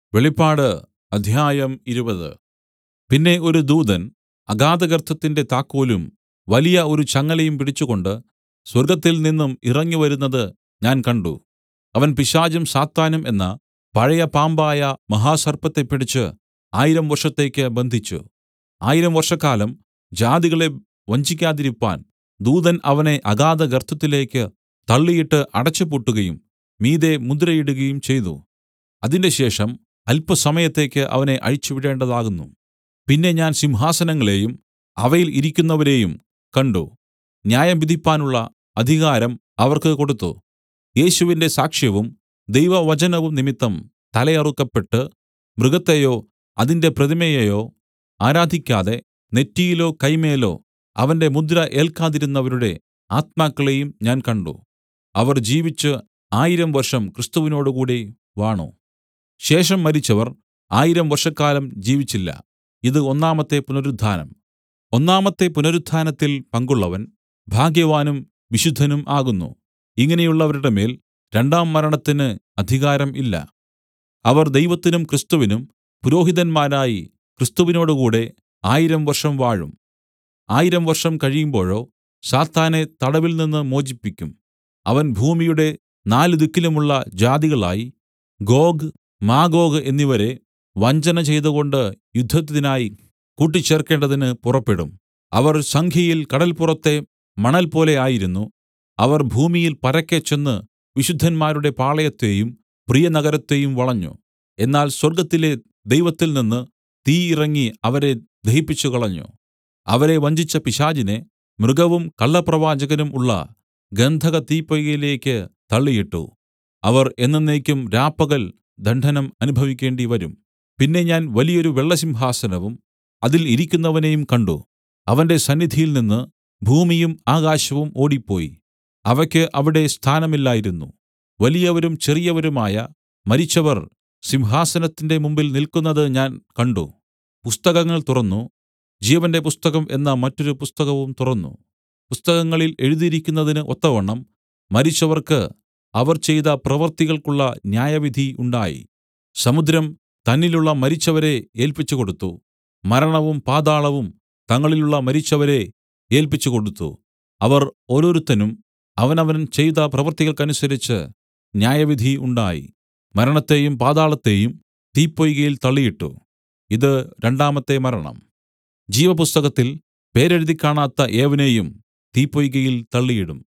വെളിപ്പാട് അധ്യായം ഇരുപത് പിന്നെ ഒരു ദൂതൻ അഗാധഗർത്തത്തിന്റെ താക്കോലും വലിയ ഒരു ചങ്ങലയും പിടിച്ചുകൊണ്ട് സ്വർഗ്ഗത്തിൽ നിന്നും ഇറങ്ങിവരുന്നത് ഞാൻ കണ്ട് അവൻ പിശാചും സാത്താനും എന്ന പഴയ പാമ്പായ മഹാസർപ്പത്തെ പിടിച്ച് ആയിരം വർഷത്തേക്ക് ബന്ധിച്ചു ആയിരം വർഷക്കാലം ജാതികളെ വഞ്ചിക്കാതിരിപ്പാൻ ദൂതൻ അവനെ അഗാധഗർത്തത്തിലേക്ക് തള്ളിയിട്ട് അടച്ചുപൂട്ടുകയും മീതെ മുദ്രയിടുകയും ചെയ്തു അതിൻറെശേഷം അല്പസമയത്തേക്ക് അവനെ അഴിച്ചുവിടേണ്ടതാകുന്നു പിന്നെ ഞാൻ സിംഹാസനങ്ങളെയും അവയിൽ ഇരിക്കുന്നവരെയും കണ്ട് ന്യായം വിധിപ്പാനുള്ള അധികാരം അവർക്ക് കൊടുത്തു യേശുവിന്റെ സാക്ഷ്യവും ദൈവവചനവും നിമിത്തം തലയറുക്കപ്പെട്ട് മൃഗത്തെയോ അതിന്റെ പ്രതിമയെയോ ആരാധിക്കാതെ നെറ്റിയിലോ കൈമേലോ അവന്റെ മുദ്ര ഏൽക്കാതിരുന്നവരുടെ ആത്മാക്കളെയും ഞാൻ കണ്ട് അവർ ജീവിച്ച് ആയിരം വർഷം ക്രിസ്തുവിനോടുകൂടി വാണു ശേഷം മരിച്ചവർ ആയിരം വർഷക്കാലം ജീവിച്ചില്ല ഇത് ഒന്നാമത്തെ പുനരുത്ഥാനം ഒന്നാമത്തെ പുനരുത്ഥാനത്തിൽ പങ്കുള്ളവൻ ഭാഗ്യവാനും വിശുദ്ധനും ആകുന്നു ഇങ്ങനെയുള്ളവരുടെ മേൽ രണ്ടാം മരണത്തിന് അധികാരം ഇല്ല അവർ ദൈവത്തിനും ക്രിസ്തുവിനും പുരോഹിതന്മാരായി ക്രിസ്തുവിനോടുകൂടെ ആയിരം വർഷം വാഴും ആയിരം വർഷം കഴിയുമ്പോഴോ സാത്താനെ തടവിൽനിന്ന് മോചിപ്പിക്കും അവൻ ഭൂമിയുടെ നാല് ദിക്കിലുമുള്ള ജാതികളായി ഗോഗ് മാഗോഗ് എന്നിവരെ വഞ്ചന ചെയ്തുകൊണ്ട് യുദ്ധത്തിനായി കൂട്ടിച്ചേർക്കേണ്ടതിന് പുറപ്പെടും അവർ സംഖ്യയിൽ കടൽപ്പുറത്തെ മണൽ പോലെ ആയിരുന്നു അവർ ഭൂമിയിൽ പരക്കെ ചെന്ന് വിശുദ്ധന്മാരുടെ പാളയത്തെയും പ്രിയനഗരത്തെയും വളഞ്ഞു എന്നാൽ സ്വർഗ്ഗത്തിലെ ദൈവത്തിൽനിന്ന് തീ ഇറങ്ങി അവരെ ദഹിപ്പിച്ചുകളഞ്ഞു അവരെ വഞ്ചിച്ച പിശാചിനെ മൃഗവും കള്ളപ്രവാചകനും ഉള്ള ഗന്ധക തീപ്പൊയ്കയിലേക്ക് തള്ളിയിട്ടു അവർ എന്നെന്നേക്കും രാപ്പകൽ ദണ്ഡനം അനുഭവിക്കേണ്ടിവരും പിന്നെ ഞാൻ വലിയൊരു വെള്ളസിംഹാസനവും അതിൽ ഇരിക്കുന്നവനെയും കണ്ട് അവന്റെ സന്നിധിയിൽ നിന്ന് ഭൂമിയും ആകാശവും ഓടിപ്പോയി അവയ്ക്ക് അവിടെ സ്ഥാനമില്ലായിരുന്നു വലിയവരും ചെറിയവരുമായ മരിച്ചവർ സിംഹാസനത്തിന്റെ മുമ്പിൽ നില്ക്കുന്നത് ഞാൻ കണ്ട് പുസ്തകങ്ങൾ തുറന്നു ജീവന്റെ പുസ്തകം എന്ന മറ്റൊരു പുസ്തകവും തുറന്നു പുസ്തകങ്ങളിൽ എഴുതിയിരിക്കുന്നതിന് ഒത്തവണ്ണം മരിച്ചവർക്ക് അവർ ചെയ്ത പ്രവൃത്തികൾക്കുള്ള ന്യായവിധി ഉണ്ടായി സമുദ്രം തന്നിലുള്ള മരിച്ചവരെ ഏല്പിച്ചുകൊടുത്തു മരണവും പാതാളവും തങ്ങളിലുള്ള മരിച്ചവരെ ഏല്പിച്ചുകൊടുത്തു അവർ ഓരോരുത്തനും അവനവൻ ചെയ്ത പ്രവൃത്തികൾക്കനുസരിച്ച് ന്യായവിധി ഉണ്ടായി മരണത്തെയും പാതാളത്തെയും തീപ്പൊയ്കയിൽ തള്ളിയിട്ടു ഇത് രണ്ടാമത്തെ മരണം ജീവപുസ്തകത്തിൽ പേരെഴുതി കാണാത്ത ഏവനെയും തീപ്പൊയ്കയിൽ തള്ളിയിടും